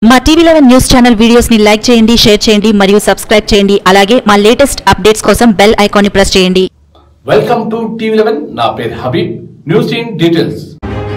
మా TV eleven news channel videos ని like చేయండి షేర్ చేయండి మరియు సబ్స్క్రైబ్ చేయండి అలాగే మా లేటెస్ట్ అప్డేట్స్ కోసం బెల్ ఐకాన్ ని ప్రెస్ చేయండి వెల్కమ్ టు టీవీ లెవెన్ నా పేరు Habib news in details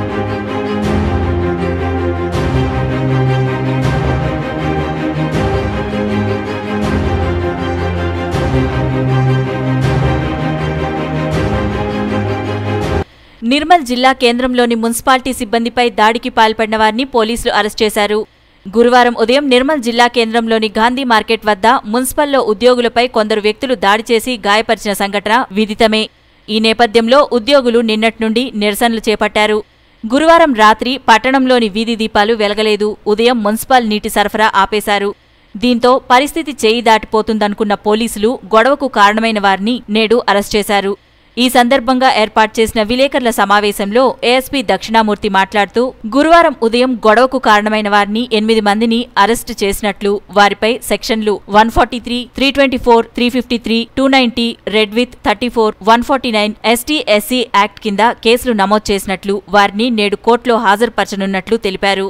Nirmal జిల్లా కేంద్రంలోని మున్సిపాలిటీ సిబ్బందిపై దాడికి పాల్పడిన వారిని పోలీసులు అరెస్ట్ చేశారు గురువారం ఉదయం నిర్మల్ జిల్లా కేంద్రంలోని గాంధీ మార్కెట్ వద్ద మున్సిపల్లో ఉద్యోగులపై కొందరు వ్యక్తులు దాడి చేసి గాయపరిచిన సంఘటన విదితమే ఈ నేపథ్యంలో ఉద్యోగులు నిన్నటి నుండి నిరసనలు చేపట్టారు గురువారం రాత్రి పట్టణంలోని వీధి దీపాలు వెలగలేదు ఉదయం మున్సిపల్ నీటి సరఫరా ఆపేశారు దీంతో పరిస్థితి చేయి దాటిపోతుందనుకున్న పోలీసులు గొడవకు కారణమైన వారిని నేడు అరెస్ట్ చేశారు ఈ సందర్భంగా ఏర్పాటు చేసిన విలేకరుల సమావేశంలో ఏఎస్పీ దక్షిణామూర్తి మాట్లాడుతూ గురువారం ఉదయం గొడవకు కారణమైన వారిని ఎనిమిది మందిని అరెస్టు చేసినట్లు వారిపై సెక్షన్లు one forty three three twenty four three fifty three two ninety read with thirty four one forty nine ST SC act కింద కేసులు నమోదు చేసినట్లు వారిని నేడు కోర్టులో హాజరుపరచనున్నట్లు తెలిపారు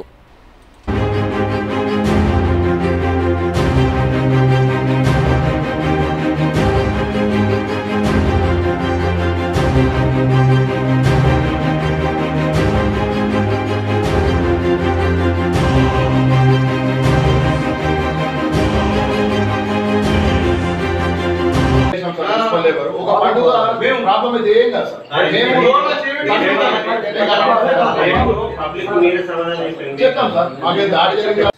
ఒక పండుగ మేము ప్రాబ్లం ఇది ఏం కాదు సార్ మేము పబ్లిక్ మీరే సమాధానం చెప్పండి. చెప్తాం సార్ మాకు దాడి జరిగింది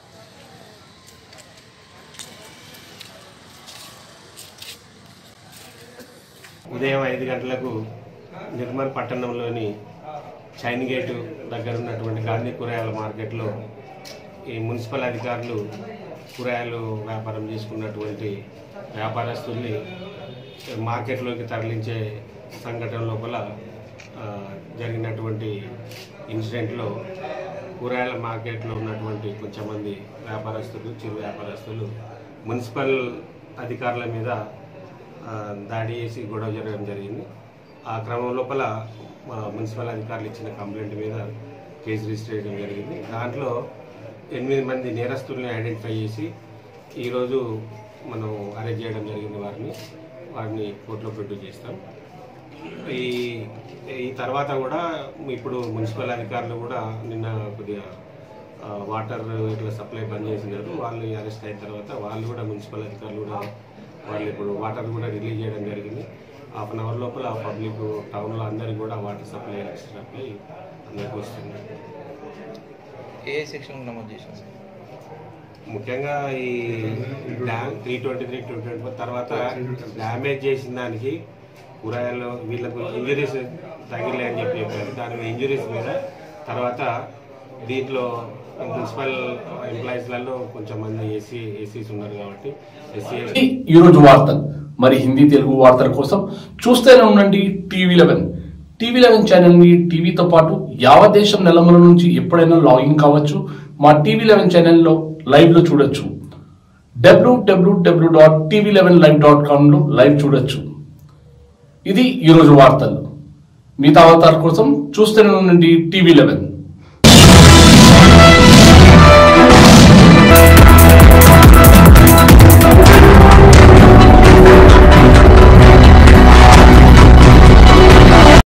ఉదయం ఐదు గంటలకు నిర్మల్ పట్టణంలోని చైన్ గేటు దగ్గర ఉన్నటువంటి గాంధీ కూరగాయల మార్కెట్లో ఈ మున్సిపల్ అధికారులు కూరగాయలు వ్యాపారం చేసుకున్నటువంటి వ్యాపారస్తుల్ని మార్కెట్లోకి తరలించే సంఘటన లోపల ఆ, జరిగినటువంటి ఇన్సిడెంట్లో కూరగాయల మార్కెట్లో ఉన్నటువంటి కొంచెం మంది వ్యాపారస్తులు చిరు వ్యాపారస్తులు మున్సిపల్ అధికారుల మీద ఆ, దాడి చేసి గొడవ జరగడం జరిగింది ఆ క్రమం లోపల మా మున్సిపల్ అధికారులు ఇచ్చిన కంప్లైంట్ మీద కేసు రిజిస్టర్ చేయడం జరిగింది దాంట్లో ఎనిమిది మంది నేరస్తుల్ని ఐడెంటిఫై చేసి ఈరోజు మనం అరెస్ట్ చేయడం జరిగింది వారిని వారిని కోర్టులో ప్రొడ్యూస్ చేస్తాం ఈ ఈ తర్వాత కూడా ఇప్పుడు మున్సిపల్ అధికారులు కూడా నిన్న కొద్దిగా ఆ, వాటర్ ఇట్లా సప్లై బంద్ చేసినారు వాళ్ళు అరెస్ట్ అయిన తర్వాత వాళ్ళు కూడా మున్సిపల్ అధికారులు కూడా వాళ్ళు ఇప్పుడు వాటర్ కూడా రిలీజ్ చేయడం జరిగింది హాఫ్ అన్ అవర్ లోపల పబ్లిక్ టౌన్లో అందరికి కూడా వాటర్ సప్లై సప్లై అందరికి వస్తుంది ఏ సెక్షన్ నమోదు చేసాం సార్ ముఖ్యంగా ఈ dam three twenty three two twenty four తర్వాత డ్యామేజ్ చేసిన దానికి కూరగాయలు వీళ్ళకు ఇంజరీస్ తగిలే అని చెప్పి చెప్పారు దాని మీద ఇంజరీస్ మీద తర్వాత దీంట్లో మున్సిపల్ ఎంప్లాయీస్లలో కొంచెం మంది ఎస్సీ ఎస్సీస్ ఉన్నారు కాబట్టి ఎస్సీ ఈ ఈరోజు వార్తలు మరి హిందీ తెలుగు వార్తల కోసం చూస్తూనే ఉండండి TV eleven TV eleven channel ని టీవీతో పాటు యావత్ దేశం నెలమల నుంచి ఎప్పుడైనా లాగిన్ కావచ్చు మా టీవీ లెవెన్ ఛానల్లో లైవ్ లో చూడొచ్చు W W W dot TV eleven live dot కామ్లో లైవ్ చూడొచ్చు ఇది ఈరోజు వార్తలు మిగతా వార్తల కోసం చూస్తూనే ఉండండి టీవీ లెవెన్